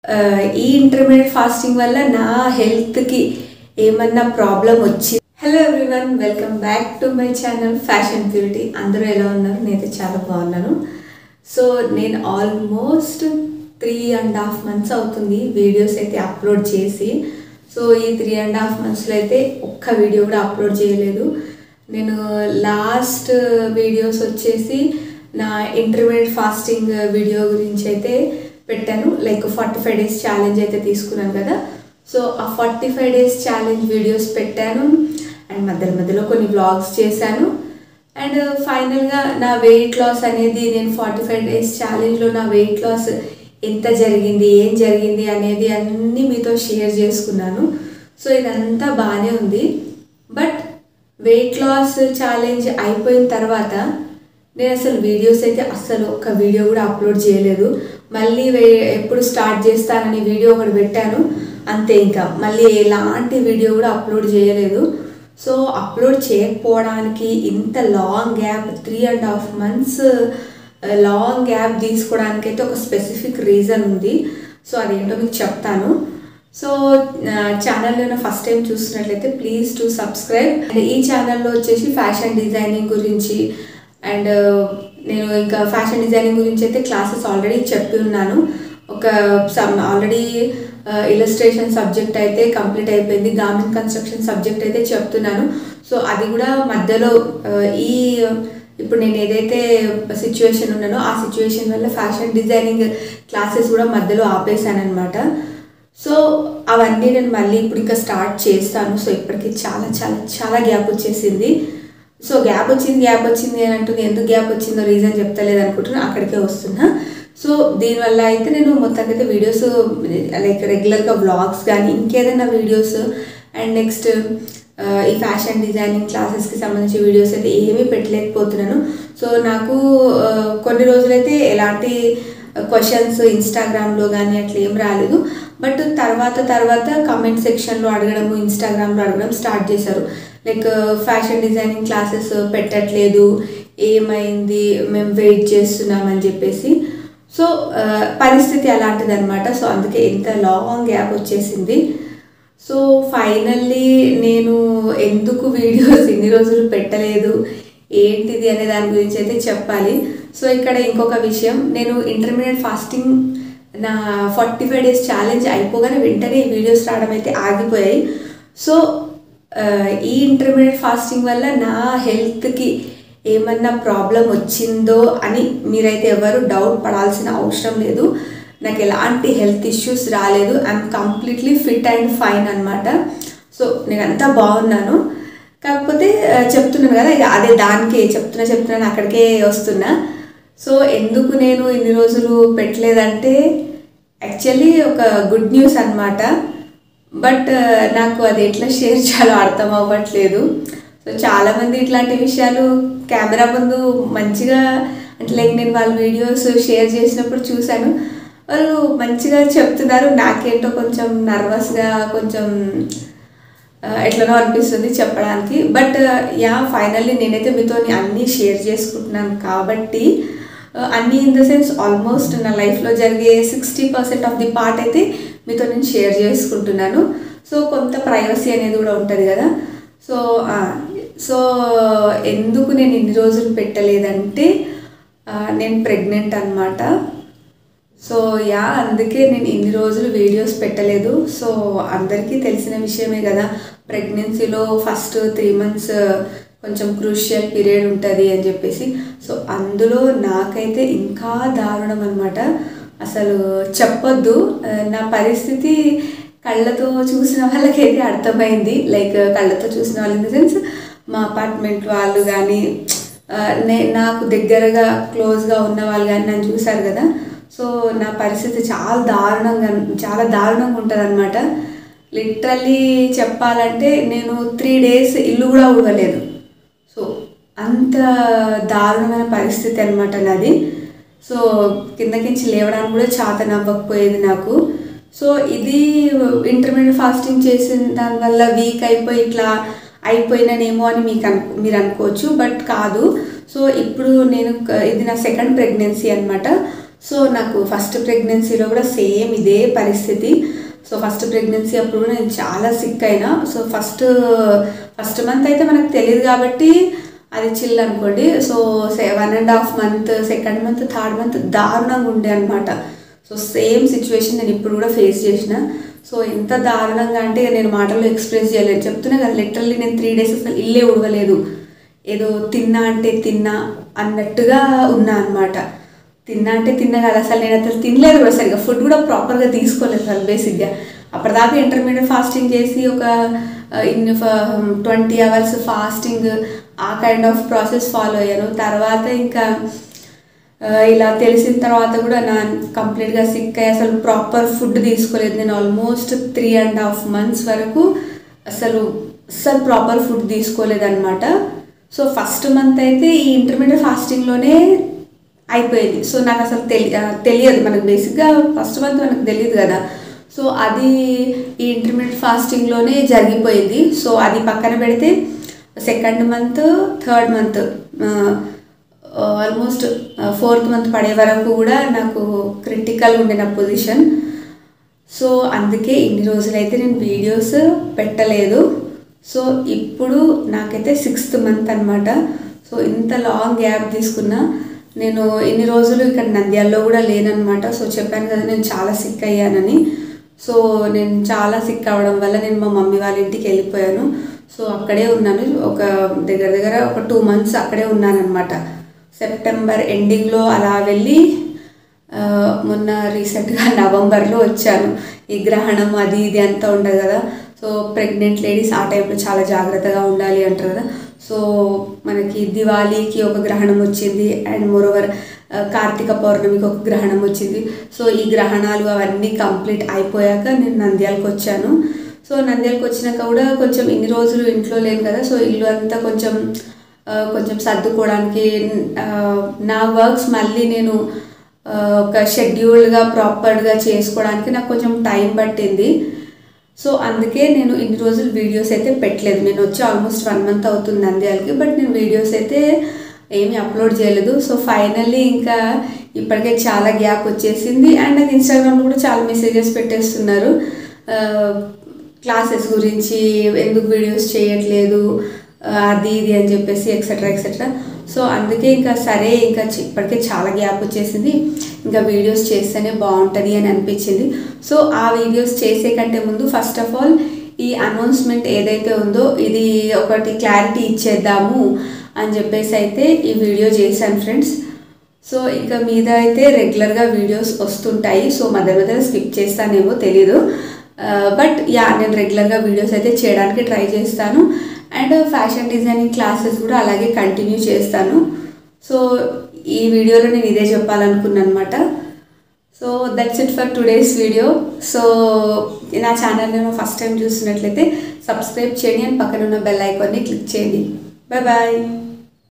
ఆ, ఈ intermediate fasting వల్ల నా హెల్త్కి ఏమన్నా ప్రాబ్లం వచ్చి hello everyone welcome back to my channel fashion beauty అందరూ ఎలా ఉన్నారు నేనైతే చాలా బాగున్నాను సో నేను almost three and half months అవుతుంది వీడియోస్ అయితే అప్లోడ్ చేసి సో ఈ త్రీ అండ్ హాఫ్ మంత్స్లో అయితే ఒక్క వీడియో కూడా అప్లోడ్ చేయలేదు నేను లాస్ట్ వీడియోస్ వచ్చేసి నా ఇంటర్మీడియట్ ఫాస్టింగ్ వీడియో గురించి అయితే పెట్టాను like forty five days challenge అయితే తీసుకున్నాను కదా సో ఆ forty five days challenge videos పెట్టాను అండ్ మధ్యలో మధ్యలో కొన్ని వ్లాగ్స్ చేశాను అండ్ ఫైనల్గా నా వెయిట్ లాస్ అనేది నేను ఫార్టీ ఫైవ్ డేస్ ఛాలెంజ్లో నా వెయిట్ లాస్ ఎంత జరిగింది ఏం జరిగింది అనేది అన్నీ మీతో షేర్ చేసుకున్నాను సో ఇదంతా బాగానే ఉంది బట్ వెయిట్ లాస్ ఛాలెంజ్ అయిపోయిన తర్వాత నేను అసలు వీడియోస్ అయితే అస్సలు ఒక్క వీడియో కూడా అప్లోడ్ చేయలేదు మళ్ళీ వే- ఎప్పుడు స్టార్ట్ చేస్తానని వీడియో ఒకటి పెట్టాను అంతే ఇంకా మళ్ళీ ఎలాంటి వీడియో కూడా అప్లోడ్ చేయలేదు సో అప్లోడ్ చేయకపోవడానికి ఇంత long gap three and half months long gap తీసుకోవడానికి అయితే ఒక స్పెసిఫిక్ రీజన్ ఉంది సో అదేంటో మీకు చెప్తాను సో ఛానల్లో ఫస్ట్ టైం చూస్తున్నట్లయితే ప్లీజ్ టు సబ్స్క్రైబ్ అండ్ ఈ ఛానల్లో వచ్చేసి ఫ్యాషన్ డిజైనింగ్ గురించి అండ్ నేను ఇంకా ఫ్యాషన్ డిజైనింగ్ గురించి అయితే క్లాసెస్ ఆల్రెడీ చెప్పి ఉన్నాను ఒక సమ్ ఆల్రెడీ ఇలస్ట్రేషన్ సబ్జెక్ట్ అయితే కంప్లీట్ అయిపోయింది గార్మెంట్ కన్స్ట్రక్షన్ సబ్జెక్ట్ అయితే చెప్తున్నాను సో అది కూడా మధ్యలో ఆ, ఈ ఇప్పుడు నేను ఏదైతే సిచ్యువేషన్ ఉన్నానో ఆ సిచ్యువేషన్ వల్ల ఫ్యాషన్ డిజైనింగ్ క్లాసెస్ కూడా మధ్యలో ఆపేశాను అనమాట సో అవన్నీ నేను మళ్ళీ ఇప్పుడు ఇంకా స్టార్ట్ చేస్తాను సో ఇప్పటికి చాలా చాలా చాలా గ్యాప్ వచ్చేసింది సో గ్యాప్ వచ్చింది గ్యాప్ వచ్చింది అని అంటుంది ఎందుకు గ్యాప్ వచ్చిందో రీజన్ చెప్తలేదు అనుకుంటున్నా అక్కడికే వస్తున్నా సో దీనివల్ల అయితే నేను మొత్తానికి అయితే వీడియోస్ లైక్ రెగ్యులర్గా వ్లాగ్స్ కానీ ఇంకేదైనా వీడియోస్ అండ్ నెక్స్ట్ ఈ ఫ్యాషన్ డిజైనింగ్ క్లాసెస్కి సంబంధించి వీడియోస్ అయితే ఏమీ పెట్టలేకపోతున్నాను సో నాకు ఆ, కొన్ని రోజులైతే ఎలాంటి క్వశ్చన్స్ ఇన్స్టాగ్రామ్లో కానీ అట్లా ఏం రాలేదు బట్ తర్వాత తర్వాత కమెంట్ సెక్షన్లో అడగడము ఇన్స్టాగ్రామ్లో అడగడం స్టార్ట్ చేశారు లైక్ ఫ్యాషన్ డిజైనింగ్ క్లాసెస్ పెట్టట్లేదు ఏమైంది మేము వెయిట్ చేస్తున్నామని చెప్పేసి సో ఆ, పరిస్థితి అలాంటిది అనమాట సో అందుకే ఇంత లాంగ్ గ్యాప్ వచ్చేసింది సో ఫైనల్లీ నేను ఎందుకు వీడియోస్ ఇన్ని రోజులు పెట్టలేదు ఏంటిది అనే దాని గురించి అయితే చెప్పాలి సో ఇక్కడ ఇంకొక విషయం నేను ఇంటర్మీడియట్ ఫాస్టింగ్ నా ఫార్టీ ఫైవ్ డేస్ ఛాలెంజ్ అయిపోగానే వెంటనే ఈ వీడియోస్ రావడం అయితే ఆగిపోయాయి సో ఆ, ఈ ఇంటర్మీడియట్ ఫాస్టింగ్ వల్ల నా హెల్త్కి ఏమన్నా ప్రాబ్లం వచ్చిందో అని మీరైతే ఎవరు డౌట్ పడాల్సిన అవసరం లేదు నాకు ఎలాంటి హెల్త్ ఇష్యూస్ రాలేదు I'm completely fit and fine అనమాట సో నేను అంతా బాగున్నాను కాకపోతే ఆ, చెప్తున్నాను కదా ఇక అదే దానికే చెప్తున్నా చెప్తున్నాను అక్కడికే వస్తున్నా సో ఎందుకు నేను ఇన్ని రోజులు పెట్టలేదంటే యాక్చువల్లీ ఒక గుడ్ న్యూస్ అనమాట బట్ నాకు అది ఎట్లా షేర్ చేయాలో అర్థం అవ్వట్లేదు సో చాలామంది ఇట్లాంటి విషయాలు కెమెరా ముందు మంచిగా అంటే లైక్ నేను వాళ్ళ వీడియోస్ షేర్ చేసినప్పుడు చూశాను వాళ్ళు మంచిగా చెప్తున్నారు నాకేంటో కొంచెం నర్వస్గా కొంచెం ఆ, ఎట్లనో అనిపిస్తుంది చెప్పడానికి బట్ యా ఫైనల్లీ నేనైతే మీతో అన్నీ షేర్ చేసుకుంటున్నాను కాబట్టి ఆ, అన్నీ ఇన్ ద సెన్స్ ఆల్మోస్ట్ నా లైఫ్లో జరిగే sixty percent of the part అయితే మీతో నేను షేర్ చేసుకుంటున్నాను సో కొంత ప్రైవసీ అనేది కూడా ఉంటుంది కదా సో ఆ, సో ఎందుకు నేను ఇన్ని రోజులు పెట్టలేదంటే ఆ, నేను ప్రెగ్నెంట్ అనమాట సో యా అందుకే నేను ఇన్ని రోజులు వీడియోస్ పెట్టలేదు సో అందరికీ తెలిసిన విషయమే కదా ప్రెగ్నెన్సీలో ఫస్ట్ త్రీ మంత్స్ కొంచెం క్రూషియల్ పీరియడ్ ఉంటుంది అని చెప్పేసి సో అందులో నాకైతే ఇంకా దారుణం అనమాట అసలు చెప్పొద్దు ఆ, నా పరిస్థితి కళ్ళతో చూసిన వాళ్ళకైతే అర్థమైంది లైక్ కళ్ళతో చూసిన వాళ్ళు ఇన్ ద సెన్స్ మా అపార్ట్మెంట్ వాళ్ళు కానీ నే నాకు దగ్గరగా క్లోజ్గా ఉన్న వాళ్ళు కానీ నన్ను చూశారు కదా సో నా పరిస్థితి చాలా దారుణంగా చాలా దారుణంగా ఉంటుంది అనమాట లిటరల్లీ చెప్పాలంటే నేను త్రీ డేస్ ఇల్లు కూడా ఉడవలేదు సో అంత దారుణమైన పరిస్థితి అనమాట నాది సో కిందకించి లేవడానికి కూడా చేత నవ్వకపోయేది నాకు సో ఇది ఇంటర్మీడియట్ ఫాస్టింగ్ చేసిన దానివల్ల వీక్ అయిపోయి ఇట్లా అయిపోయినానేమో అని మీకు అను మీరు అనుకోవచ్చు బట్ కాదు సో ఇప్పుడు నేను క- ఇది నా సెకండ్ ప్రెగ్నెన్సీ అనమాట సో నాకు ఫస్ట్ ప్రెగ్నెన్సీలో కూడా సేమ్ ఇదే పరిస్థితి సో ఫస్ట్ ప్రెగ్నెన్సీ అప్పుడు కూడా నేను చాలా సిక్ అయినా సో ఫస్ట్ ఫస్ట్ మంత్ అయితే మనకు తెలియదు కాబట్టి అది చిల్ అనుకోండి so one and half month second month third month దారుణంగా ఉండే అనమాట సో సేమ్ సిచ్యువేషన్ నేను ఇప్పుడు కూడా ఫేస్ చేసిన సో ఎంత దారుణంగా అంటే ఇక నేను మాటల్లో ఎక్స్ప్రెస్ చేయలేదు చెప్తున్నా కదా లిటరల్లీ నేను త్రీ డేస్ అసలు ఇల్లే ఉడవలేదు ఏదో తిన్నా అంటే తిన్నా అన్నట్టుగా ఉన్నా అనమాట తిన్నా అంటే తిన్నా కదా అసలు నేను అసలు తినలేదు కూడా సరిగా ఫుడ్ కూడా ప్రాపర్గా తీసుకోలేదు అసలు బేసిక్గా అప్పటిదాకా ఇంటర్మీడియట్ ఫాస్టింగ్ చేసి ఒక ఇన్ ట్వంటీ అవర్స్ ఫాస్టింగ్ ఆ కైండ్ ఆఫ్ ప్రాసెస్ ఫాలో అయ్యాను తర్వాత ఇంకా ఆ, ఇలా తెలిసిన తర్వాత కూడా నా కంప్లీట్గా సిక్ అయ్యి అసలు ప్రాపర్ ఫుడ్ తీసుకోలేదు నేను almost three and half months వరకు అసలు అస్సలు ప్రాపర్ ఫుడ్ తీసుకోలేదన్నమాట సో ఫస్ట్ మంత్ అయితే ఈ ఇంటర్మీడియట్ ఫాస్టింగ్లోనే అయిపోయింది సో నాకు అసలు తెలి ఆ, తెలియదు మనకు బేసిక్గా ఫస్ట్ మంత్ మనకు తెలియదు కదా సో అది ఈ ఇంటర్మీడియట్ ఫాస్టింగ్లోనే జరిగిపోయింది సో అది పక్కన పెడితే second month third month almost fourth month పడే వరకు కూడా నాకు క్రిటికల్ ఉండే నా పొజిషన్ సో అందుకే ఇన్ని రోజులైతే నేను వీడియోస్ పెట్టలేదు సో ఇప్పుడు నాకైతే సిక్స్త్ మంత్ అనమాట సో ఇంత లాంగ్ గ్యాప్ తీసుకున్నా నేను ఇన్ని రోజులు ఇక్కడ నంద్యాలలో కూడా లేననమాట సో చెప్పాను కదా నేను చాలా సిక్ అయ్యానని సో నేను చాలా సిక్ అవ్వడం వల్ల నేను మా మమ్మీ వాళ్ళ ఇంటికి వెళ్ళిపోయాను సో అక్కడే ఉన్నాను ఒక దగ్గర దగ్గర ఒక టూ మంత్స్ అక్కడే ఉన్నానన్నమాట సెప్టెంబర్ ఎండింగ్లో అలా వెళ్ళి ఆ, మొన్న రీసెంట్గా నవంబర్లో వచ్చాను ఈ గ్రహణం అది ఇది అంతా ఉండదు కదా సో ప్రెగ్నెంట్ లేడీస్ ఆ టైంలో చాలా జాగ్రత్తగా ఉండాలి అంటారు కదా సో మనకి దివాళీకి ఒక గ్రహణం వచ్చింది అండ్ మోరోవర్ కార్తీక పౌర్ణమికి ఒక గ్రహణం వచ్చింది సో ఈ గ్రహణాలు అవన్నీ కంప్లీట్ అయిపోయాక నేను నంద్యాలకు వచ్చాను సో నంద్యాలకు వచ్చినాక కూడా కొంచెం ఇన్ని రోజులు ఇంట్లో లేను కదా సో ఇల్లు అంతా కొంచెం ఆ, కొంచెం సర్దుకోవడానికి ఆ, నా వర్క్స్ మళ్ళీ నేను ఆ, ఒక షెడ్యూల్డ్గా ప్రాపర్గా చేసుకోవడానికి నాకు కొంచెం టైం పట్టింది సో అందుకే నేను ఇన్ని రోజులు వీడియోస్ అయితే పెట్టలేదు నేను వచ్చి ఆల్మోస్ట్ వన్ మంత్ అవుతుంది నంద్యాలకి బట్ నేను వీడియోస్ అయితే ఏమీ అప్లోడ్ చేయలేదు సో ఫైనల్లీ ఇంకా ఇప్పటికే చాలా గ్యాప్ వచ్చేసింది అండ్ నాకు ఇన్స్టాగ్రామ్లో కూడా చాలా మెసేజెస్ పెట్టేస్తున్నారు క్లాసెస్ గురించి ఎందుకు వీడియోస్ చేయట్లేదు ఆ, అది ఇది అని చెప్పేసి ఎక్సెట్రా ఎక్సెట్రా సో అందుకే ఇంకా సరే ఇంకా చి- ఇప్పటికే చాలా గ్యాప్ వచ్చేసింది ఇంకా వీడియోస్ చేస్తేనే బాగుంటుంది అని అనిపించింది సో ఆ వీడియోస్ చేసే కంటే ముందు ఫస్ట్ ఆఫ్ ఆల్ ఈ అనౌన్స్మెంట్ ఏదైతే ఉందో ఇది ఒకటి క్లారిటీ ఇచ్చేద్దాము అని చెప్పేసి అయితే ఈ వీడియో చేశాను ఫ్రెండ్స్ సో ఇంకా మీద అయితే రెగ్యులర్గా వీడియోస్ వస్తుంటాయి సో మధ్య మధ్యలో స్కిప్ చేస్తానేమో తెలీదు బట్ యా నేను రెగ్యులర్గా వీడియోస్ అయితే చేయడానికి ట్రై చేస్తాను అండ్ ఫ్యాషన్ డిజైనింగ్ క్లాసెస్ కూడా అలాగే కంటిన్యూ చేస్తాను సో ఈ వీడియోలో నేను ఇదే చెప్పాలనుకున్నాను అనమాట so that's it for today's video so నా ఛానల్ నేను ఫస్ట్ టైం చూస్తున్నట్లయితే సబ్స్క్రైబ్ చేయండి అండ్ పక్కన ఉన్న బెల్ ఐకాన్ని క్లిక్ చేయండి బాయ్ బాయ్